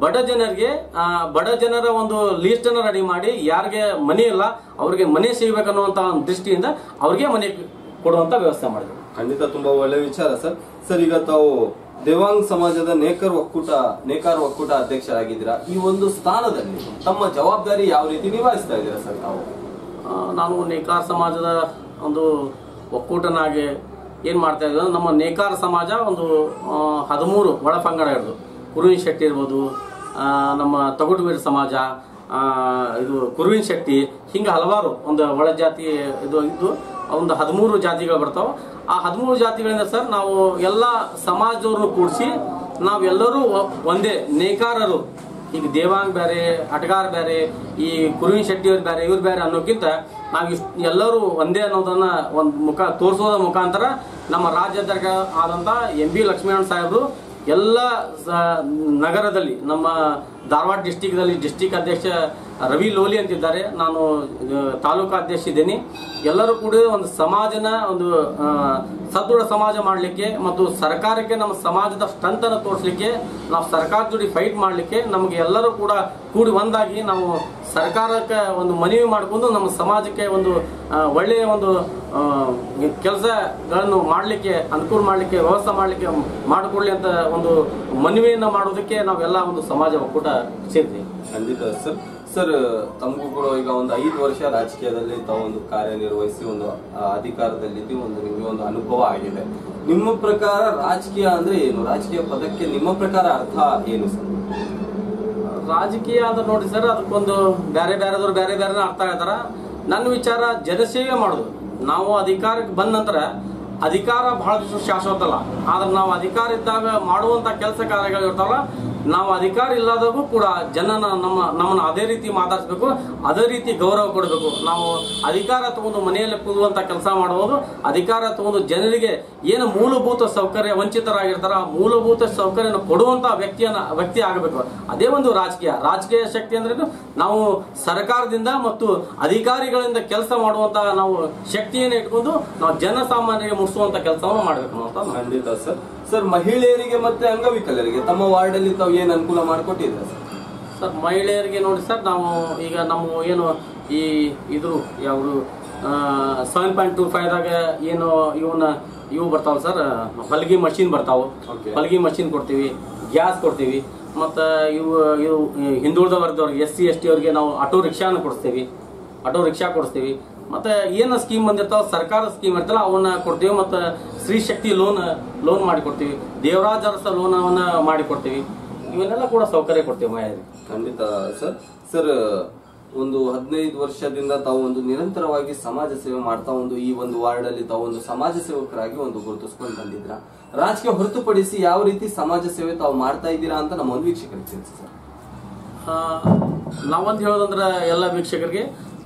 ಬಡ ಜನರಿಗೆ ಆ, ಬಡ ಜನರ ಒಂದು ಲೀಸ್ಟ್ ಅನ್ನ ರೆಡಿ ಮಾಡಿ ಯಾರಿಗೆ ಮನೆ ಇಲ್ಲ ಅವ್ರಿಗೆ ಮನೆ ಸಿಗಬೇಕನ್ನುವಂತ ಒಂದು ದೃಷ್ಟಿಯಿಂದ ಅವ್ರಿಗೆ ಮನೆ ಕೊಡುವಂತ ವ್ಯವಸ್ಥೆ ಮಾಡಿದ್ರು ಖಂಡಿತ ತುಂಬಾ ಒಳ್ಳೆ ವಿಚಾರ ಸರ್ ಸರ್ ಈಗ ತಾವು ದೇವಾಂಗ್ ಸಮಾಜದ ನೇಕರ್ ಒಕ್ಕೂಟ ನೇಕಾರ ಒಕ್ಕೂಟ ಅಧ್ಯಕ್ಷರಾಗಿದ್ದೀರಾ ಈ ಒಂದು ಸ್ಥಾನದಲ್ಲಿ ತಮ್ಮ ಜವಾಬ್ದಾರಿ ಯಾವ ರೀತಿ ನಿಭಾಯಿಸ್ತಾ ಇದ್ದೀರಾ ಸರ್ ತಾವು ಆ, ನಾನು ನೇಕಾರ ಸಮಾಜದ ಒಂದು ಒಕ್ಕೂಟನಾಗಿ ಏನು ಮಾಡ್ತಾ ಇದ್ವಿ ಅಂದ್ರೆ ನಮ್ಮ ನೇಕಾರ ಸಮಾಜ ಒಂದು ಆ, ಹದಿಮೂರು ಒಳ ಪಂಗಡ ಇರೋದು ಕುರುವಿನ ಶೆಟ್ಟಿ ಇರ್ಬೋದು ಆ, ನಮ್ಮ ತಗುಟುವೀರ ಸಮಾಜ ಆ, ಇದು ಕುರುವಿನ ಶೆಟ್ಟಿ ಹಿಂಗೆ ಹಲವಾರು ಒಂದು ಒಳ ಜಾತಿ ಇದು ಇದ್ದು ಒಂದು ಹದಿಮೂರು ಜಾತಿಗಳು ಬರ್ತಾವೆ ಆ ಹದಿಮೂರು ಜಾತಿಗಳಿಂದ ಸರ್ ನಾವು ಎಲ್ಲ ಸಮಾಜದವ್ರನ್ನು ಕೂಡಿಸಿ ನಾವೆಲ್ಲರೂ ಒ- ಒಂದೇ ನೇಕಾರರು ಈಗ ದೇವಾಂಗ್ ಬೇರೆ ಅಟಗಾರ್ ಬೇರೆ ಈ ಕುರುವಿನ ಶೆಟ್ಟಿಯವ್ರು ಬೇರೆ ಇವ್ರು ಬೇರೆ ಅನ್ನೋಕ್ಕಿಂತ ನಾವು ಇಷ್ಟು ಎಲ್ಲರೂ ಒಂದೇ ಅನ್ನೋದನ್ನ ಒಂದು ಮುಖ ತೋರಿಸೋದ ಮುಖಾಂತರ ನಮ್ಮ ರಾಜ್ಯಾಧ್ಯಕ್ಷ ಆದಂತ ಎಂ ಬಿ ಲಕ್ಷ್ಮೀನಾರಾಯಣ ಸಾಹೇಬರು ಎಲ್ಲ ಸ- ನಗರದಲ್ಲಿ ನಮ್ಮ ಧಾರವಾಡ ಡಿಸ್ಟಿಕ್ದಲ್ಲಿ ಡಿಸ್ಟಿಕ್ ಅಧ್ಯಕ್ಷ ರವಿ ಲೋಲಿ ಅಂತಿದ್ದಾರೆ ನಾನು ಆ, ತಾಲೂಕು ಅಧ್ಯಕ್ಷ ಇದ್ದೀನಿ ಎಲ್ಲರೂ ಕೂಡ ಒಂದು ಸಮಾಜನ ಒಂದು ಆ, ಸದೃಢ ಸಮಾಜ ಮಾಡಲಿಕ್ಕೆ ಮತ್ತು ಸರ್ಕಾರಕ್ಕೆ ನಮ್ಮ ಸಮಾಜದ ಸ್ಟ್ರೆಂತ್ ಅನ್ನು ತೋರಿಸಲಿಕ್ಕೆ ನಾವು ಸರ್ಕಾರ ಜೋಡಿ ಫೈಟ್ ಮಾಡಲಿಕ್ಕೆ ನಮಗೆ ಎಲ್ಲರೂ ಕೂಡ ಕೂಡಿ ಒಂದಾಗಿ ನಾವು ಸರ್ಕಾರಕ್ಕೆ ಒಂದು ಮನವಿ ಮಾಡಿಕೊಂಡು ನಮ್ಮ ಸಮಾಜಕ್ಕೆ ಒಂದು ಆ, ಒಳ್ಳೆಯ ಒಂದು ಕೆಲಸಗಳನ್ನು ಮಾಡಲಿಕ್ಕೆ ಅನುಕೂಲ ಮಾಡಲಿಕ್ಕೆ ವ್ಯವಸ್ಥೆ ಮಾಡಲಿಕ್ಕೆ ಮಾಡಿಕೊಡ್ಲಿ ಅಂತ ಒಂದು ಮನವಿಯನ್ನು ಮಾಡೋದಕ್ಕೆ ನಾವೆಲ್ಲ ಒಂದು ಸಮಾಜ ಒಕ್ಕೂಟ ಸೇರಿದ್ವಿ ಖಂಡಿತ ಸರ್ ಸರ್ ತಮಗೂ ಕೂಡ ಈಗ ಒಂದು ಐದು ವರ್ಷ ರಾಜಕೀಯದಲ್ಲಿ ತಾವು ಒಂದು ಕಾರ್ಯನಿರ್ವಹಿಸಿ ಒಂದು ಆ, ಅಧಿಕಾರದಲ್ಲಿದ್ದು ಒಂದು ನಿಮಗೆ ಒಂದು ಅನುಭವ ಆಗಿದೆ ನಿಮ್ಮ ಪ್ರಕಾರ ರಾಜಕೀಯ ಅಂದ್ರೆ ಏನು ರಾಜಕೀಯ ಪದಕ್ಕೆ ನಿಮ್ಮ ಪ್ರಕಾರ ಅರ್ಥ ಏನು ಸರ್ ರಾಜಕೀಯ ಅಂತ ನೋಡಿ ಸರ್ ಅದಕ್ಕೊಂದು ಬೇರೆ ಬೇರೆದವ್ರು ಬೇರೆ ಬೇರೆ ಅರ್ಥ ಹೇಳ್ತಾರ ನನ್ನ ವಿಚಾರ ಜನಸೇವೆ ಮಾಡೋದು ನಾವು ಅಧಿಕಾರಕ್ಕೆ ಬಂದ ನಂತರ ಅಧಿಕಾರ ಬಹಳ ದಿವಸ ಶಾಶ್ವತ ಅಲ್ಲ ಆದ್ರೆ ನಾವು ಅಧಿಕಾರ ಇದ್ದಾಗ ಮಾಡುವಂತ ಕೆಲಸ ಕಾರ್ಯಗಳು ಇರ್ತಾವಲ್ಲ ನಾವು ಅಧಿಕಾರ ಇಲ್ಲದಾಗೂ ಕೂಡ ಜನನ ನಮ್ಮ ನಮ್ಮನ್ನ ಅದೇ ರೀತಿ ಮಾತಾಡಿಸ್ಬೇಕು ಅದೇ ರೀತಿ ಗೌರವ ಕೊಡಬೇಕು ನಾವು ಅಧಿಕಾರ ತಗೊಂಡು ಮನೆಯಲ್ಲಿ ಕೂರುವಂತ ಕೆಲಸ ಮಾಡಬಹುದು ಅಧಿಕಾರ ತಗೊಂಡು ಜನರಿಗೆ ಏನು ಮೂಲಭೂತ ಸೌಕರ್ಯ ವಂಚಿತರಾಗಿರ್ತಾರ ಆ ಮೂಲಭೂತ ಸೌಕರ್ಯನ ಕೊಡುವಂತ ವ್ಯಕ್ತಿಯನ್ನ ವ್ಯಕ್ತಿ ಆಗಬೇಕು ಅದೇ ಒಂದು ರಾಜಕೀಯ ರಾಜಕೀಯ ಶಕ್ತಿ ಅಂದ್ರೆ ನಾವು ಸರ್ಕಾರದಿಂದ ಮತ್ತು ಅಧಿಕಾರಿಗಳಿಂದ ಕೆಲಸ ಮಾಡುವಂತ ನಾವು ಶಕ್ತಿಯನ್ನು ಇಟ್ಕೊಂಡು ನಾವು ಜನಸಾಮಾನ್ಯರಿಗೆ ಮುಟ್ಟಿಸುವಂತ ಕೆಲಸವನ್ನು ಮಾಡಬೇಕು ಅಂತ ಖಂಡಿತ ಸರ್ ಸರ್ ಮಹಿಳೆಯರಿಗೆ ಮತ್ತೆ ಅಂಗವಿಕಲರಿಗೆ ತಮ್ಮ ವಾರ್ಡ್ ಅಲ್ಲಿ ತಾವು ಏನ್ ಅನುಕೂಲ ಮಾಡಿಕೊಟ್ಟಿದ್ದೀರಾ ಸರ್ ಸರ್ ಮಹಿಳೆಯರಿಗೆ ನೋಡಿ ಸರ್ ನಾವು ಈಗ ನಮ್ಮ ಏನು ಈ ಇದ್ರು ಯಾವುದು ಸೆವೆನ್ ಪಾಯಿಂಟ್ ಟೂ ಫೈವ್ದಾಗ ಏನು ಇವನ್ನ ಇವು ಬರ್ತಾವ ಸರ್ ಹೊಲಿಗೆ ಮಷಿನ್ ಬರ್ತಾವು Okay. ಹೊಲಿಗೆ ಮಷಿನ್ ಕೊಡ್ತೀವಿ ಗ್ಯಾಸ್ ಕೊಡ್ತೀವಿ ಮತ್ತು ಇವು ಇವು ಹಿಂದುಳಿದ ವರ್ಗದವ್ರಿಗೆ ಎಸ್ ಸಿ ಎಸ್ ಟಿ ಅವ್ರಿಗೆ ನಾವು ಆಟೋ ರಿಕ್ಷಾನ ಕೊಡಿಸ್ತೀವಿ ಆಟೋ ರಿಕ್ಷಾ ಕೊಡಿಸ್ತೀವಿ ಮತ್ತೆ ಏನು ಸ್ಕೀಮ್ ಬಂದಿರ್ತಾವ ಸರ್ಕಾರ ಸ್ಕೀಮ್ ಇರ್ತಲ್ಲ ಅವನ್ನ ಕೊಡ್ತೀವಿ ಮತ್ತು ಸ್ತ್ರೀ ಶಕ್ತಿ ಲೋನ್ ಲೋನ್ ಮಾಡಿಕೊಡ್ತೀವಿ ದೇವರಾಜ ಅರಸ ಲೋನ್ ಅವನ್ನ ಮಾಡಿಕೊಡ್ತೀವಿ ಇವನ್ನೆಲ್ಲ ಕೂಡ ಸೌಕರ್ಯ ಕೊಡ್ತೀವಿ ಮಹಿಳೆಯರಿಗೆ ಖಂಡಿತ ಸರ್ ಸರ್ ಒಂದು ಹದಿನೈದು ವರ್ಷದಿಂದ ತಾವು ಒಂದು ನಿರಂತರವಾಗಿ ಸಮಾಜ ಸೇವೆ ಮಾಡ್ತಾ ಒಂದು ಈ ಒಂದು ವಾರ್ಡ್ ಅಲ್ಲಿ ತಾವು ಒಂದು ಸಮಾಜ ಸೇವಕರಾಗಿ ಒಂದು ಗುರುತಿಸ್ಕೊಂಡು ಬಂದಿದ್ರ ರಾಜಕೀಯ ಹೊರತುಪಡಿಸಿ ಯಾವ ರೀತಿ ಸಮಾಜ ಸೇವೆ ತಾವು ಮಾಡ್ತಾ ಇದ್ದೀರಾ ಅಂತ ನಮ್ಮ ಒಂದು ವೀಕ್ಷಕರಿಗೆ ತಿಳಿಸಿ ಸರ್ ಆ, ನಾವೊಂದು ಹೇಳೋದಂದ್ರೆ ಎಲ್ಲ ವೀಕ್ಷಕರಿಗೆ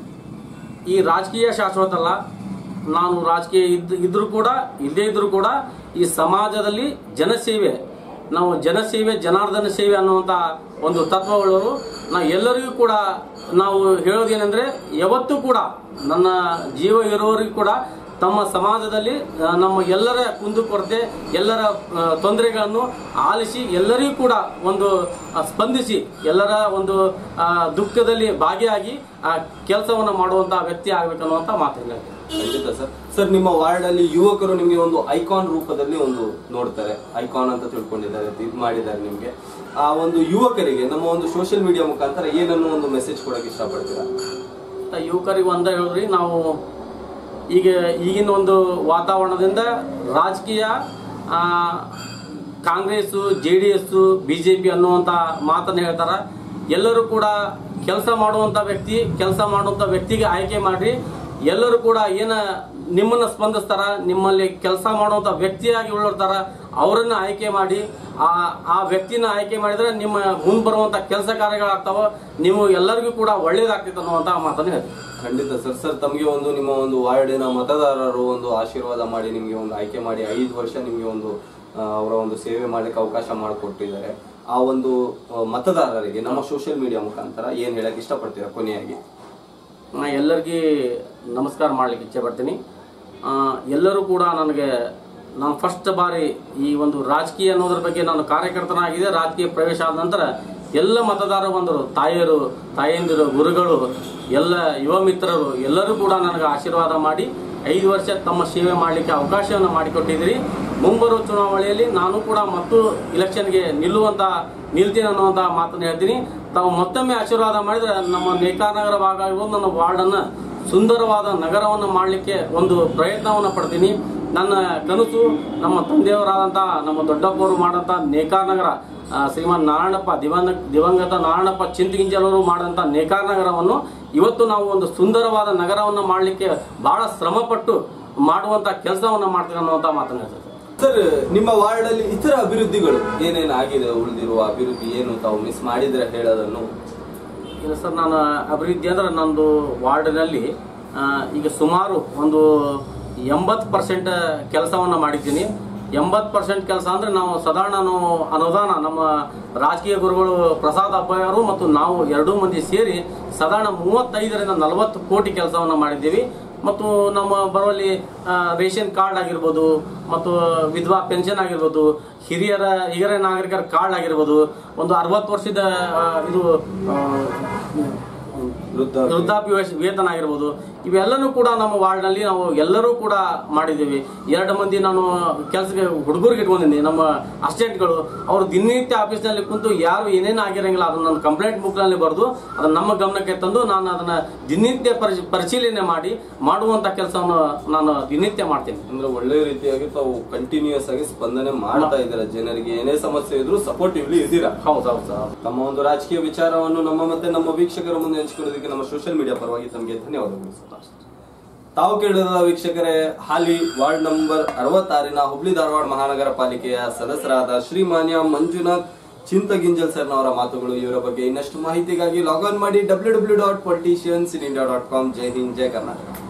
ಈ ರಾಜಕೀಯ ಶಾಶ್ವತ ಅಲ್ಲ ನಾನು ರಾಜಕೀಯ ಇದ್ ಇದ್ರೂ ಕೂಡ ಇಲ್ಲದೇ ಇದ್ರೂ ಕೂಡ ಈ ಸಮಾಜದಲ್ಲಿ ಜನಸೇವೆ ನಾವು ಜನಸೇವೆ ಜನಾರ್ದನ ಸೇವೆ ಅನ್ನುವಂಥ ಒಂದು ತತ್ವವುಳ್ಳವರು ನಾವು ಎಲ್ಲರಿಗೂ ಕೂಡ ನಾವು ಹೇಳೋದೇನೆಂದ್ರೆ ಯಾವತ್ತೂ ಕೂಡ ನನ್ನ ಜೀವ ಇರೋರಿಗೂ ಕೂಡ ತಮ್ಮ ಸಮಾಜದಲ್ಲಿ ಆ, ನಮ್ಮ ಎಲ್ಲರ ಕುಂದುಕೊರತೆ ಎಲ್ಲರ ಆ, ತೊಂದರೆಗಳನ್ನು ಆಲಿಸಿ ಎಲ್ಲರಿಗೂ ಕೂಡ ಒಂದು ಆ, ಸ್ಪಂದಿಸಿ ಎಲ್ಲರ ಒಂದು ಆ, ದುಃಖದಲ್ಲಿ ಭಾಗಿಯಾಗಿ ಆ ಕೆಲಸವನ್ನು ಮಾಡುವಂತ ವ್ಯಕ್ತಿ ಆಗ್ಬೇಕನ್ನುವಂತ ಮಾತುಗಳು ಖಂಡಿತ ಸರ್ ಸರ್ ನಿಮ್ಮ ವಾರ್ಡ್ ಅಲ್ಲಿ ಯುವಕರು ನಿಮಗೆ ಒಂದು ಐಕಾನ್ ರೂಪದಲ್ಲಿ ಒಂದು ನೋಡ್ತಾರೆ ಐಕಾನ್ ಅಂತ ತಿಳ್ಕೊಂಡಿದ್ದಾರೆ ಇದು ಮಾಡಿದ್ದಾರೆ ನಿಮ್ಗೆ ಆ ಒಂದು ಯುವಕರಿಗೆ ನಮ್ಮ ಒಂದು ಸೋಷಿಯಲ್ ಮೀಡಿಯಾ ಮುಖಾಂತರ ಏನನ್ನು ಒಂದು ಮೆಸೇಜ್ ಕೊಡಕ್ಕೆ ಇಷ್ಟಪಡ್ತೀರಾ ಯುವಕರಿಗೆ ಒಂದ ಹೇಳಿದ್ರಿ ನಾವು ಈಗ ಈಗಿನ ಒಂದು ವಾತಾವರಣದಿಂದ ರಾಜಕೀಯ ಆ, Congress J D S B J P ಅನ್ನುವಂಥ ಮಾತನ್ನು ಹೇಳ್ತಾರ ಎಲ್ಲರೂ ಕೂಡ ಕೆಲಸ ಮಾಡುವಂಥ ವ್ಯಕ್ತಿ ಕೆಲಸ ಮಾಡುವಂಥ ವ್ಯಕ್ತಿಗೆ ಆಯ್ಕೆ ಮಾಡ್ರಿ ಎಲ್ಲರೂ ಕೂಡ ಏನ ನಿಮ್ಮನ್ನ ಸ್ಪಂದಿಸ್ತಾರ ನಿಮ್ಮಲ್ಲಿ ಕೆಲಸ ಮಾಡುವಂಥ ವ್ಯಕ್ತಿಯಾಗಿ ಉಳಿರ್ತಾರ ಅವರನ್ನ ಆಯ್ಕೆ ಮಾಡಿ ಆ ಆ ವ್ಯಕ್ತಿನ ಆಯ್ಕೆ ಮಾಡಿದ್ರೆ ನಿಮ್ಮ ಮುಂದೆ ಬರುವಂಥ ಕೆಲಸ ಕಾರ್ಯಗಳಾಗ್ತಾವ ನೀವು ಎಲ್ಲರಿಗೂ ಕೂಡ ಒಳ್ಳೇದಾಗ್ತೈತೆ ಅನ್ನುವಂಥ ಮಾತನ್ನು ಹೇಳ್ತೀವಿ ಖಂಡಿತ ಸರ್ ಸರ್ ತಮಗೆ ಒಂದು ನಿಮ್ಮ ಒಂದು ವಾರ್ಡಿನ ಮತದಾರರು ಒಂದು ಆಶೀರ್ವಾದ ಮಾಡಿ ನಿಮಗೆ ಒಂದು ಆಯ್ಕೆ ಮಾಡಿ ಐದು ವರ್ಷ ನಿಮಗೆ ಒಂದು ಆ, ಅವರ ಒಂದು ಸೇವೆ ಮಾಡಲಿಕ್ಕೆ ಅವಕಾಶ ಮಾಡಿಕೊಟ್ಟಿದ್ದಾರೆ ಆ ಒಂದು ಆ, ಮತದಾರರಿಗೆ ನಮ್ಮ ಸೋಷಿಯಲ್ ಮೀಡಿಯಾ ಮುಖಾಂತರ ಏನ್ ಹೇಳಕ್ ಇಷ್ಟಪಡ್ತೀರಾ ಕೊನೆಯಾಗಿ ನಾ ಎಲ್ಲರಿಗೆ ನಮಸ್ಕಾರ ಮಾಡ್ಲಿಕ್ಕೆ ಇಚ್ಛೆ ಪಡ್ತೀನಿ ಆ, ಎಲ್ಲರೂ ಕೂಡ ನನಗೆ ನಾನು ಫಸ್ಟ್ ಬಾರಿ ಈ ಒಂದು ರಾಜಕೀಯ ಅನ್ನೋದ್ರ ಬಗ್ಗೆ ನಾನು ಕಾರ್ಯಕರ್ತನಾಗಿದೆ ರಾಜಕೀಯ ಪ್ರವೇಶ ಆದ ನಂತರ ಎಲ್ಲ ಮತದಾರರು ಬಂದರು ತಾಯಿಯರು ತಾಯಂದಿರು ಗುರುಗಳು ಎಲ್ಲ ಯುವ ಮಿತ್ರರು ಎಲ್ಲರೂ ಕೂಡ ನನಗೆ ಆಶೀರ್ವಾದ ಮಾಡಿ ಐದು ವರ್ಷ ತಮ್ಮ ಸೇವೆ ಮಾಡಲಿಕ್ಕೆ ಅವಕಾಶವನ್ನು ಮಾಡಿಕೊಟ್ಟಿದ್ದೀರಿ ಮುಂಬರುವ ಚುನಾವಣೆಯಲ್ಲಿ ನಾನು ಕೂಡ ಮತ್ತು ಇಲೆಕ್ಷನ್ಗೆ ನಿಲ್ಲುವಂತ ನಿಲ್ತೀನಿ ಅನ್ನುವಂತ ಮಾತನ್ನು ಹೇಳ್ತೀನಿ ತಾವು ಮತ್ತೊಮ್ಮೆ ಆಶೀರ್ವಾದ ಮಾಡಿದ್ರೆ ನಮ್ಮ ನೇಕಾನಗರ ಭಾಗ ಆಗಿರ್ಬೋದು ನನ್ನ ವಾರ್ಡನ್ನು ಸುಂದರವಾದ ನಗರವನ್ನು ಮಾಡಲಿಕ್ಕೆ ಒಂದು ಪ್ರಯತ್ನವನ್ನು ಪಡ್ತೀನಿ ನನ್ನ ಕನಸು ನಮ್ಮ ತಂದೆಯವರಾದಂಥ ನಮ್ಮ ದೊಡ್ಡಪ್ಪವರು ಮಾಡಂತ ನೇಕಾರ್ ನಗರ ಆ, ಶ್ರೀಮಾನ್ ನಾರಾಯಣಪ್ಪ ದಿವಂಗ ದಿವಂಗತ ನಾರಾಯಣಪ್ಪ ಚಿಂತಗಿಂಜಲವರು ಮಾಡಂತ ನೇಕಾರ್ ನಗರವನ್ನು ಇವತ್ತು ನಾವು ಒಂದು ಸುಂದರವಾದ ನಗರವನ್ನು ಮಾಡಲಿಕ್ಕೆ ಬಹಳ ಶ್ರಮಪಟ್ಟು ಮಾಡುವಂತ ಕೆಲಸವನ್ನು ಮಾಡ್ತೀವಿ ಅನ್ನುವಂತ ಮಾತನ್ನ ಹೇಳ್ತಾರೆ ಸರ್ ನಿಮ್ಮ ವಾರ್ಡ್ ಅಲ್ಲಿ ಇತರ ಅಭಿವೃದ್ಧಿಗಳು ಏನೇನು ಆಗಿದೆ ಉಳಿದಿರುವ ಅಭಿವೃದ್ಧಿ ಏನು ತಾವು ಮಿಸ್ ಮಾಡಿದ್ರೆ ಹೇಳೋದನ್ನು ಇಲ್ಲ ಸರ್ ನಾನು ಅಭಿವೃದ್ಧಿ ಅಂದ್ರೆ ನಂದು ವಾರ್ಡ್ನಲ್ಲಿ ಆ, ಈಗ ಸುಮಾರು ಒಂದು ಎಂಬತ್ತು ಪರ್ಸೆಂಟ್ ಕೆಲಸವನ್ನು ಮಾಡಿದ್ದೀನಿ ಎಂಬತ್ತು ಪರ್ಸೆಂಟ್ ಕೆಲಸ ಅಂದ್ರೆ ನಾವು ಸಾಧಾರಣ ನಾವು ಅನುದಾನ ನಮ್ಮ ರಾಜಕೀಯ ಗುರುಗಳು ಪ್ರಸಾದ್ ಅಬ್ಬಯ್ಯವರು ಮತ್ತು ನಾವು ಎರಡೂ ಮಂದಿ ಸೇರಿ ಸಾಧಾರಣ ಮೂವತ್ತೈದರಿಂದ ನಲವತ್ತು ಕೋಟಿ ಕೆಲಸವನ್ನು ಮಾಡಿದ್ದೀವಿ ಮತ್ತು ನಮ್ಮ ಬರುವಲ್ಲಿ ಆ, ರೇಷನ್ ಕಾರ್ಡ್ ಆಗಿರ್ಬೋದು ಮತ್ತು ವಿಧವಾ ಪೆನ್ಷನ್ ಆಗಿರ್ಬೋದು ಹಿರಿಯರ ಹಿರಿಯ ನಾಗರಿಕರ ಕಾರ್ಡ್ ಆಗಿರ್ಬೋದು ಒಂದು ಅರವತ್ತು ವರ್ಷದ ಆ, ಇದು ಆ, ವೃದ್ಧ ವೃದ್ಧಾಪ್ಯ ವೇಶ- ವೇತನ ಆಗಿರ್ಬೋದು ಇವೆಲ್ಲನೂ ಕೂಡ ನಮ್ಮ ವಾರ್ಡ್ನಲ್ಲಿ ನಾವು ಎಲ್ಲರೂ ಕೂಡ ಮಾಡಿದ್ದೀವಿ ಎರಡು ಮಂದಿ ನಾನು ಕೆಲಸಕ್ಕೆ ಹುಡುಗರಿಗೆ ಇಟ್ಕೊಂಡಿದ್ದೀನಿ ನಮ್ಮ ಅಸಿಸ್ಟೆಂಟ್ಗಳು ಅವರು ದಿನನಿತ್ಯ ಆಫೀಸ್ನಲ್ಲಿ ಕುಂತು ಯಾರು ಏನೇನು ಆಗಿರಂಗಿಲ್ಲ ಅದನ್ನ ನನ್ನ ಕಂಪ್ಲೇಂಟ್ ಬುಕ್ನಲ್ಲಿ ಬರೆದು ಅದನ್ನ ನಮ್ಮ ಗಮನಕ್ಕೆ ತಂದು ನಾನು ಅದನ್ನ ದಿನನಿತ್ಯ ಪರಿಶ್- ಪರಿಶೀಲನೆ ಮಾಡಿ ಮಾಡುವಂತ ಕೆಲಸವನ್ನು ನಾನು ದಿನನಿತ್ಯ ಮಾಡ್ತೀನಿ ಅಂದ್ರೆ ಒಳ್ಳೆ ರೀತಿಯಾಗಿ ತಾವು ಕಂಟಿನ್ಯೂಸ್ ಆಗಿ ಸ್ಪಂದನೆ ಮಾಡ್ತಾ ಇದ್ದೀರಾ ಜನರಿಗೆ ಏನೇ ಸಮಸ್ಯೆ ಇದ್ರೂ ಸಪೋರ್ಟಿವ್ಲಿ ಇದ್ದೀರಾ ಹೌದು ಹೌದು ಸರ್ ತಮ್ಮ ಒಂದು ರಾಜಕೀಯ ವಿಚಾರವನ್ನು ನಮ್ಮ ಮತ್ತೆ ನಮ್ಮ ವೀಕ್ಷಕರ ಮುಂದೆ ಹಂಚಿಕೊಳ್ಳೋದಕ್ಕೆ ನಮ್ಮ ಸೋಷಿಯಲ್ ಮೀಡಿಯಾ ಪರವಾಗಿ ತಮಗೆ ಧನ್ಯವಾದಗಳು ಸರ್. ತಾವು ಕೇಳಿದ ವೀಕ್ಷಕರೇ ಹಾಲಿ ವಾರ್ಡ್ ನಂಬರ್ ಅರವತ್ತಾರಿನ ಹುಬ್ಳಿ ಧಾರವಾಡ ಮಹಾನಗರ ಪಾಲಿಕೆಯ ಸದಸ್ಯರಾದ ಶ್ರೀಮಾನ್ಯ ಮಂಜುನಾಥ್ ಚಿಂತಗಿಂಜಲ್ ಸರ್ನವರ ಮಾತುಗಳು ಇವರ ಬಗ್ಗೆ ಇನ್ನಷ್ಟು ಮಾಹಿತಿಗಾಗಿ ಲಾಗ್ ಆನ್ ಮಾಡಿ W W dot politicians in India dot com ಜೈ ಹಿಂದ್ ಜೈ ಕರ್ನಾಟಕ